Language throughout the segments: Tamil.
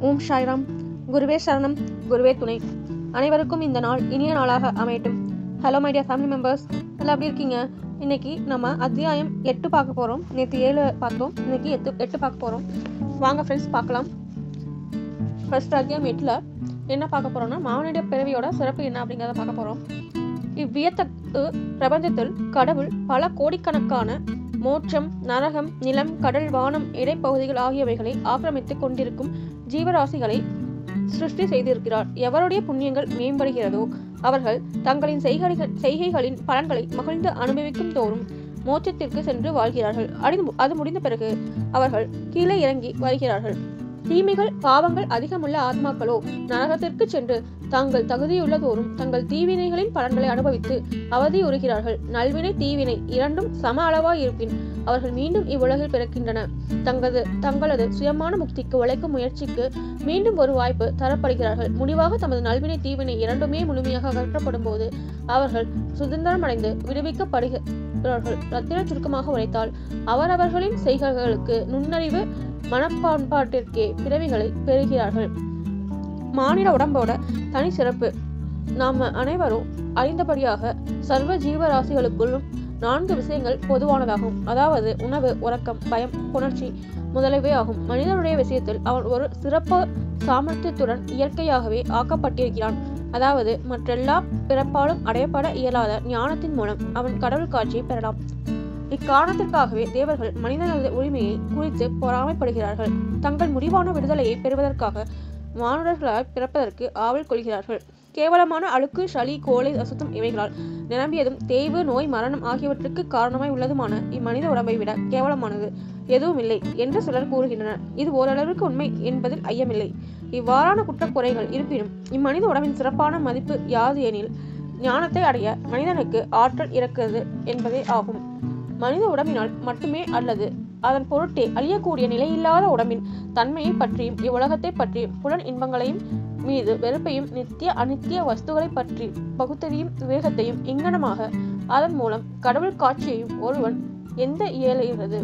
ஓம் சாய்ராம் குருவே சரணம் குருவே துணை அனைவருக்கும் இந்த நாள் இனிய நாளாக அமையட்டும் hello my dear family members எல்லாம் எப்படி இருக்கீங்க இன்னைக்கு நம்ம அத்தியாயம் எட்டு பார்க்க போகிறோம் நேற்று ஏழு பார்த்தோம் இன்னைக்கு எட்டு எட்டு பார்க்க போகிறோம் வாங்க ஃப்ரெண்ட்ஸ் பார்க்கலாம் ஃபர்ஸ்ட் அத்தியாயம் எட்டில் என்ன பார்க்க போகிறோம்னா மாவனுடைய பிறவியோட சிறப்பு என்ன அப்படிங்கிறத பார்க்க போகிறோம் இவ்வியத்தகு பிரபஞ்சத்தில் கடவுள் பல கோடிக்கணக்கான மோட்சம் நரகம் நிலம் கடல் வானம் இடைப்பகுதிகள் ஆகியவைகளை ஆக்கிரமித்துக் கொண்டிருக்கும் ஜீவராசிகளை சிருஷ்டி செய்திருக்கிறார் எவருடைய புண்ணியங்கள் மேம்படுகிறதோ அவர்கள் தங்களின் செய்கைகள் செய்கைகளின் பலன்களை மகிழ்ந்து அனுபவிக்கும் தோறும் மோட்சத்திற்கு சென்று வாழ்கிறார்கள் அடி- அது முடிந்த பிறகு அவர்கள் கீழே இறங்கி வருகிறார்கள் தீமைகள் பாவங்கள் அதிகமுள்ள ஆத்மாக்களோ நரகத்திற்கு சென்று தாங்கள் தகுதியுள்ளதோறும் தங்கள் தீவினைகளின் பலன்களை அனுபவித்து அவதியுறுகிறார்கள் நல்வினை தீவினை இரண்டும் சம அளவாய் இருப்பின் அவர்கள் மீண்டும் இவ்வுலகில் பிறக்கின்றன தங்களது தங்களது சுயமான முக்திக்கு உழைக்கும் முயற்சிக்கு மீண்டும் ஒரு வாய்ப்பு தரப்படுகிறார்கள் முடிவாக தமது நல்வினை தீவினை இரண்டுமே முழுமையாக அகற்றப்படும் போது அவர்கள் சுதந்திரமடைந்து விடுவிக்கப்படுகிறார்கள் ரத்தின சுருக்கமாக உரைத்தால் அவரவர்களின் செய்கைகளுக்கு நுண்ணறிவு மனப்பான்பாட்டிற்கே பிறவிகளை பெறுகிறார்கள் மானிட உடம்போட தனி சிறப்பு நாம அனைவரும் அறிந்தபடியாக சர்வ ஜீவராசிகளுக்குள்ளும் நான்கு விஷயங்கள் பொதுவானதாகும் அதாவது உணவு உறக்கம் பயம் புணர்ச்சி முதலியவை ஆகும் மனிதனுடைய விஷயத்தில் அவன் ஒரு சிறப்பு சாமர்த்தியத்துடன் இயற்கையாகவே ஆக்கப்பட்டிருக்கிறான் அதாவது மற்றெல்லா பிறப்பாலும் அடையப்பட இயலாத ஞானத்தின் மூலம் அவன் கடவுள் காட்சியை பெறலாம் இக்காரணத்திற்காகவே தேவர்கள் மனிதனது உரிமையை குறித்து பொறாமைப்படுகிறார்கள் தங்கள் முடிவான விடுதலையை பெறுவதற்காக மானுடர்களால் பிறப்பதற்கு ஆவல் கொள்கிறார்கள் கேவலமான அழுக்கு சளி கோழை அசுத்தம் இவைகளால் நிரம்பியதும் தேய்வு நோய் மரணம் ஆகியவற்றுக்கு காரணமாய் உள்ளதுமான இம்மனித உடம்பை விட கேவலமானது எதுவும் இல்லை என்று சிலர் கூறுகின்றனர் இது ஓரளவிற்கு உண்மை என்பதில் ஐயமில்லை இவ்வாறான குற்றக்குறைகள் இருப்பினும் இம்மனித உடம்பின் சிறப்பான மதிப்பு யாது எனில் ஞானத்தை அடைய மனிதனுக்கு ஆற்றல் இருக்கிறது என்பதே ஆகும் மனித உடம்பினால் மட்டுமே அல்லது அதன் பொருட்டே அழியக்கூடிய நிலையில்லாத உடம்பின் தன்மையை பற்றியும் இவ்வுலகத்தை பற்றியும் புலன் இன்பங்களையும் மீது வெறுப்பையும் நித்திய அநித்திய வஸ்துகளை பற்றி பகுத்தறியும் விவேகத்தையும் இங்கனமாக அதன் மூலம் கடவுள் காட்சியையும் ஒருவன் எந்த இயலுகிறது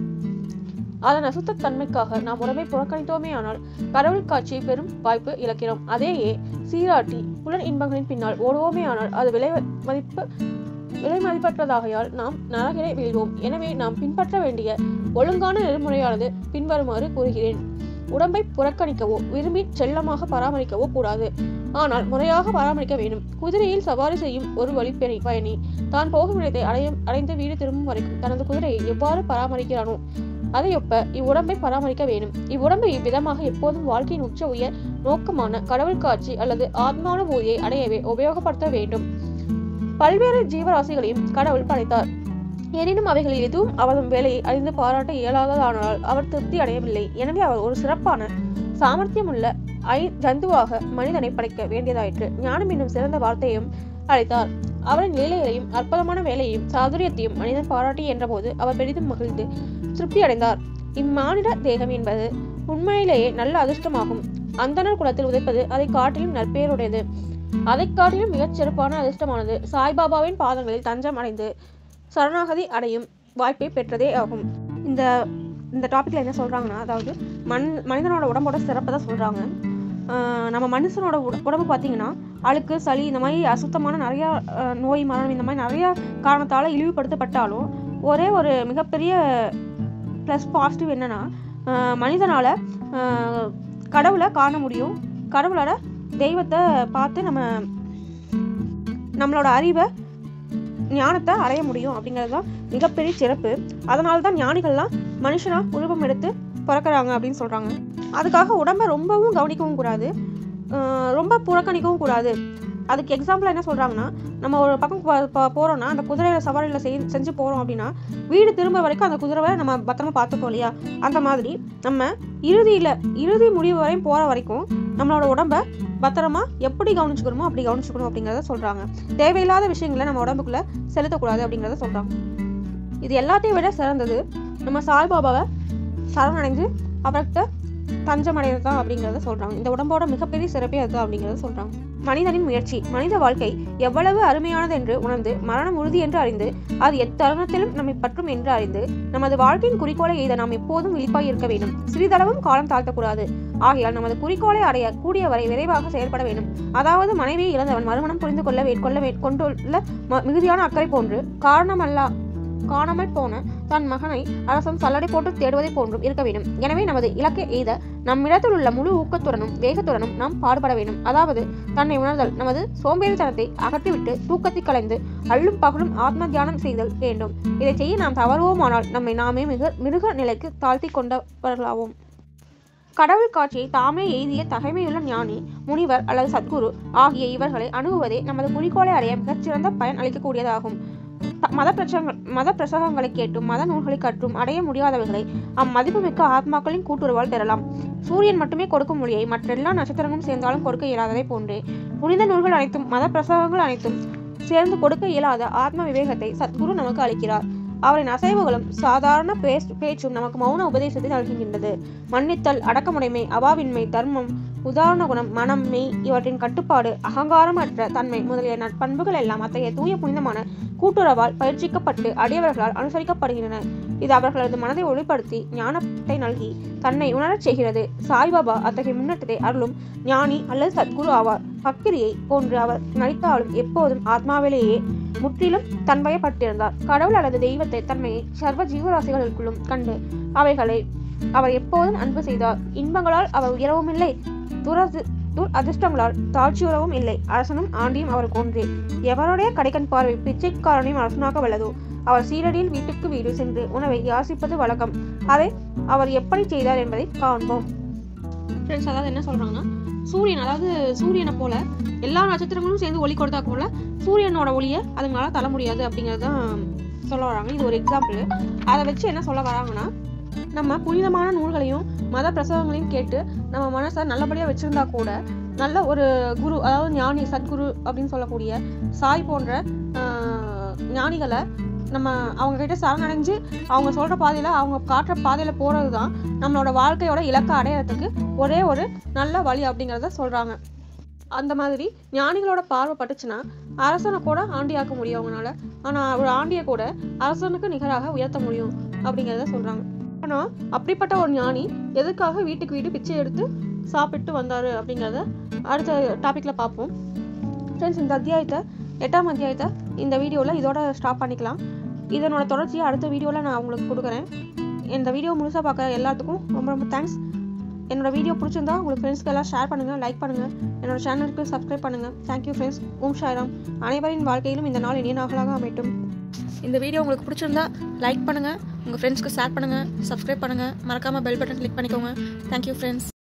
அதன் அசுத்த தன்மைக்காக நாம் உடம்பை புறக்கணித்தோமே ஆனால் கடவுள் காட்சியை பெறும் வாய்ப்பு இழக்கிறோம் அதையே சீராட்டி புலன் இன்பங்களின் பின்னால் ஓடுவோமே ஆனால் அது விலை மதிப்பு விலை மதிப்பற்றதாகையால் நாம் நரகிலே வீழ்வோம் எனவே நாம் பின்பற்ற வேண்டிய ஒழுங்கான நெறிமுறையானது பின்வருமாறு கூறுகிறேன் உடம்பை புறக்கணிக்கவோ விரும்பி செல்லமாக பராமரிக்கவோ கூடாது ஆனால் முறையாக பராமரிக்க வேண்டும் குதிரையில் சவாரி செய்யும் ஒரு வழிப்பயணி பயணி தான் போகும் இடத்தை அடைய அடைந்து வீடு திரும்பும் வரைக்கும் தனது குதிரையை எவ்வாறு பராமரிக்கிறானோ அதையொப்ப இவ்வுடம்பை பராமரிக்க வேண்டும் இவ்வுடம்பை இவ்விதமாக எப்போதும் வாழ்க்கையின் உச்ச உயர் நோக்கமான கடவுள் காட்சி அல்லது ஆத்மானுபூதியை அடையவே உபயோகப்படுத்த வேண்டும் பல்வேறு ஜீவராசிகளையும் கடவுள் படைத்தார் எனினும் அவைகளில் எதுவும் அவதம் வேலையை அறிந்து பாராட்ட இயலாததானால் அவர் திருப்தி அடையவில்லை எனவே அவர் ஒரு சிறப்பான சாமர்த்தியமுள்ள ஐ ஜந்துவாக மனிதனை படைக்க வேண்டியதாயிற்று ஞானம் என்னும் சிறந்த வார்த்தையும் அழைத்தார் அவரின் லீலைகளையும் அற்புதமான வேலையையும் சாதுரியத்தையும் மனிதன் பாராட்டி என்றபோது அவர் பெரிதும் மகிழ்ந்து திருப்தி அடைந்தார் இம்மானிட தேகம் என்பது உண்மையிலேயே நல்ல அதிர்ஷ்டமாகும் அந்தணர் குலத்தில் உதைப்பது அதை காட்டிலும் நற்பெயருடையது அதை காட்டிலும் மிகச் சிறப்பான அதிர்ஷ்டமானது சாய்பாபாவின் பாதங்களில் தஞ்சம் அடைந்து சரணாகதி அடையும் வாய்ப்பை பெற்றதே ஆகும் இந்த இந்த டாப்பிக்கில் என்ன சொல்கிறாங்கன்னா அதாவது மண் மனிதனோட உடம்போட சிறப்பை தான் சொல்கிறாங்க நம்ம மனுஷனோட உட உடம்பு பார்த்தீங்கன்னா அழுக்கு சளி இந்த மாதிரி அசுத்தமான நிறையா ஆஹ், நோய் மரணம் இந்த மாதிரி நிறையா காரணத்தால் இழிவுபடுத்தப்பட்டாலும் ஒரே ஒரு மிகப்பெரிய ப்ளஸ் பாசிட்டிவ் என்னன்னா ஆஹ், மனிதனால ஆஹ், கடவுளை காண முடியும் கடவுளோட தெய்வத்தை பார்த்து நம்ம நம்மளோட அறிவை ஞானத்தை அடைய முடியும் அப்படிங்கிறது தான் மிகப்பெரிய சிறப்பு அதனால தான் ஞானிகள்லாம் மனுஷனா உருவம் எடுத்து பிறக்கறாங்க அப்படின்னு சொல்றாங்க அதுக்காக உடம்ப ரொம்பவும் கவனிக்கவும் கூடாது ஆஹ் ரொம்ப புறக்கணிக்கவும் கூடாது அதுக்கு எக்ஸாம்பிள் என்ன சொல்றாங்கன்னா நம்ம ஒரு பக்கம் போ- போ- போறோம்னா அந்த குதிரையில சவாரியில செய் செஞ்சு போறோம் அப்படின்னா வீடு திரும்ப வரைக்கும் அந்த குதிரைவை நம்ம பத்திரமா பார்த்துப்போம் இல்லையா அந்த மாதிரி நம்ம இறுதியில இறுதி முடிவு வரையும் போற வரைக்கும் நம்மளோட உடம்ப பத்திரமா எப்படி கவனிச்சுக்கணுமோ அப்படி கவனிச்சுக்கணும் அப்படிங்கிறத சொல்றாங்க தேவையில்லாத விஷயங்களை நம்ம உடம்புக்குள்ள செலுத்தக்கூடாது அப்படிங்கிறத சொல்றாங்க இது எல்லாத்தையும் விட சிறந்தது நம்ம சாய்பாபாவை சரணடைந்து அவர்கிட்ட தஞ்சமடைகிறது தான் அப்படிங்கிறத சொல்கிறாங்க இந்த உடம்போட மிகப்பெரிய சிறப்பே அதுதான் அப்படிங்கிறத சொல்கிறாங்க மனிதனின் முயற்சி மனித வாழ்க்கை எவ்வளவு அருமையானது என்று உணர்ந்து மரணம் உறுதி என்று அறிந்து அது எத்தருணத்திலும் நம்மை பற்றும் என்று அறிந்து நமது வாழ்க்கையின் குறிக்கோளை எய்த நாம் எப்போதும் விழிப்பாய் இருக்க வேண்டும் சிறிதளவும் காலம் தாழ்த்தக்கூடாது ஆகையால் நமது குறிக்கோளை அடைய கூடியவரை விரைவாக செயல்பட வேண்டும் அதாவது மனைவியை இழந்தவன் மறுமணம் புரிந்து கொள்ள வே- கொள்ள வே- கொண்டுள்ள ம- மிகுதியான அக்கறை போன்று காரணமல்லா காணாமல் போன தன் மகனை அரசன் சல்லடை போட்டு தேடுவதை போன்றும் இருக்க வேண்டும் எனவே நமது இலக்கை எய்த நம்மிடத்தில் உள்ள முழு ஊக்கத்துடனும் வேகத்துடனும் நாம் பாடுபட வேண்டும் அதாவது தன்னை உணர்தல் நமது சோம்பேறித்தனத்தை அகற்றிவிட்டு தூக்கத்தை கலைந்து அள்ளும் பகலும் ஆத்ம தியானம் செய்தல் வேண்டும் இதை செய்ய நாம் தவறுவோமானால் நம்மை நாமே மிக மிருக நிலைக்கு தாழ்த்தி கொண்டவர்களாவோம் கடவுள் காட்சியை தாமே எய்திய தகைமையுள்ள ஞானி முனிவர் அல்லது சத்குரு ஆகிய இவர்களை அணுகுவதே நமது குறிக்கோளை அடைய மிகச்சிறந்த பயன் அளிக்கக்கூடியதாகும் த- மத பிரசங்க மத பிரசங்கங்களை கேட்டும் மத நூல்களை கற்றும் அடைய முடியாதவர்களை அம்மதிப்புமிக்க ஆத்மாக்களின் கூட்டுறவால் பெறலாம் சூரியன் மட்டுமே கொடுக்கும் மொழியை மற்றெல்லா நட்சத்திரங்களும் சேர்ந்தாலும் கொடுக்க இயலாததை போன்றே புனித நூல்கள் அனைத்தும் மத பிரசங்கங்கள் அனைத்தும் சேர்ந்து கொடுக்க இயலாத ஆத்ம விவேகத்தை சத்குரு நமக்கு அளிக்கிறார் அவரின் அசைவுகளும் சாதாரண பேஸ்- பேச்சும் நமக்கு மௌன உபதேசத்தை நல்கின்றது மன்னித்தல் அடக்கமுடைமை அவாவின்மை தர்மம் உதாரண குணம் மனம் மெய் இவற்றின் கட்டுப்பாடு அகங்காரமற்ற தன்மை முதலிய நற்பண்புகள் எல்லாம் அத்தகைய தூய புனிதமான கூட்டுறவால் பயிற்சிக்கப்பட்டு அடியவர்களால் அனுசரிக்கப்படுகின்றன இது அவர்களது மனதை ஒளிப்படுத்தி ஞானத்தை நல்கி தன்னை உணரச் செய்கிறது சாய்பாபா அத்தகைய முன்னேற்றத்தை அருளும் ஞானி அல்லது சத்குரு ஆவார் பக்கிரியை போன்று அவர் நடித்தாலும் எப்போதும் ஆத்மாவிலேயே முற்றிலும் தன்வயப்பட்டிருந்தார் கடவுள் அல்லது தெய்வத்தை தன்மையை சர்வ ஜீவராசிகளுக்குள்ளும் கண்டு அவைகளை அவர் எப்போதும் அன்பு செய்தார் இன்பங்களால் அவர் உயரவும் இல்லை துரது துர் அதிர்ஷ்டங்களால் தாழ்ச்சியுறவும் இல்லை அரசனும் ஆண்டியும் அவருக்கு ஒன்றே எவருடைய கடைக்கண் பார்வை பிச்சைக்காரனையும் அரசனாக வல்லதோ அவர் சீரடியில் வீட்டுக்கு வீடு சென்று உணவை யாசிப்பது வழக்கம் அதை அவர் எப்படி செய்தார் என்பதை காண்போம் ஃப்ரெண்ட்ஸ் அதாவது என்ன சொல்றாங்கன்னா சூரியன் அதாவது சூரியனை போல எல்லா நட்சத்திரங்களும் சேர்ந்து ஒளி கொடுத்தா போல சூரியனோட ஒளியை அதுங்களால தர முடியாது அப்படிங்கிறது தான் சொல்ல வராங்க இது ஒரு எக்ஸாம்பிள் அதை வச்சு என்ன சொல்ல வராங்கன்னா நம்ம புனிதமான நூல்களையும் மத பிரசவங்களையும் கேட்டு நம்ம மனசை நல்லபடியாக வச்சிருந்தா கூட நல்ல ஒரு குரு அதாவது ஞானி சத்குரு அப்படின்னு சொல்லக்கூடிய சாய் போன்ற ஆஹ், ஞானிகளை நம்ம அவங்க கிட்ட சரணடைஞ்சு அவங்க சொல்ற பாதையில அவங்க காட்டுற பாதையில போறது தான் நம்மளோட வாழ்க்கையோட இலக்கை அடையறதுக்கு ஒரே ஒரு நல்ல வழி அப்படிங்கிறத சொல்றாங்க அந்த மாதிரி ஞானிகளோட பார்வை பட்டுச்சுன்னா அரசனை கூட ஆண்டியாக்க முடியும் அவங்களால ஆனா ஒரு ஆண்டியை கூட அரசனுக்கு நிகராக உயர்த்த முடியும் அப்படிங்கிறத சொல்றாங்க ஆனா அப்படிப்பட்ட ஒரு ஞானி எதுக்காக வீட்டுக்கு வீடு பிச்சை எடுத்து சாப்பிட்டு வந்தாரு அப்படிங்கிறத அடுத்த டாபிக்ல பார்ப்போம் ஃப்ரெண்ட்ஸ் இந்த அத்தியாயத்தை எட்டாம் அத்தியாயத்தை இந்த வீடியோவில் இதோட ஸ்டாப் பண்ணிக்கலாம் இதனோட தொடர்ச்சியை அடுத்த வீடியோவில் நான் உங்களுக்கு கொடுக்குறேன் இந்த வீடியோ முழுசாக பார்க்குற எல்லாத்துக்கும் ரொம்ப ரொம்ப தேங்க்ஸ் என்னோட வீடியோ பிடிச்சிருந்தா உங்களுக்கு ஃப்ரெண்ட்ஸ்க்கு எல்லாம் ஷேர் பண்ணுங்கள் லைக் பண்ணுங்கள் என்னோட சேனலுக்கு சப்ஸ்கிரைப் பண்ணுங்கள் தேங்க்யூ ஃப்ரெண்ட்ஸ் ஓம் ஷாய்ராம் அனைவரின் வாழ்க்கையிலும் இந்த நாள் இனிய நாளாக அமையட்டும் இந்த வீடியோ உங்களுக்கு பிடிச்சிருந்தா லைக் பண்ணுங்கள் உங்கள் ஃப்ரெண்ட்ஸ்க்கு ஷேர் பண்ணுங்கள் சப்ஸ்கிரைப் பண்ணுங்கள் மறக்காமல் பெல் பட்டன் கிளிக் பண்ணிக்கோங்க தேங்க்யூ ஃப்ரெண்ட்ஸ்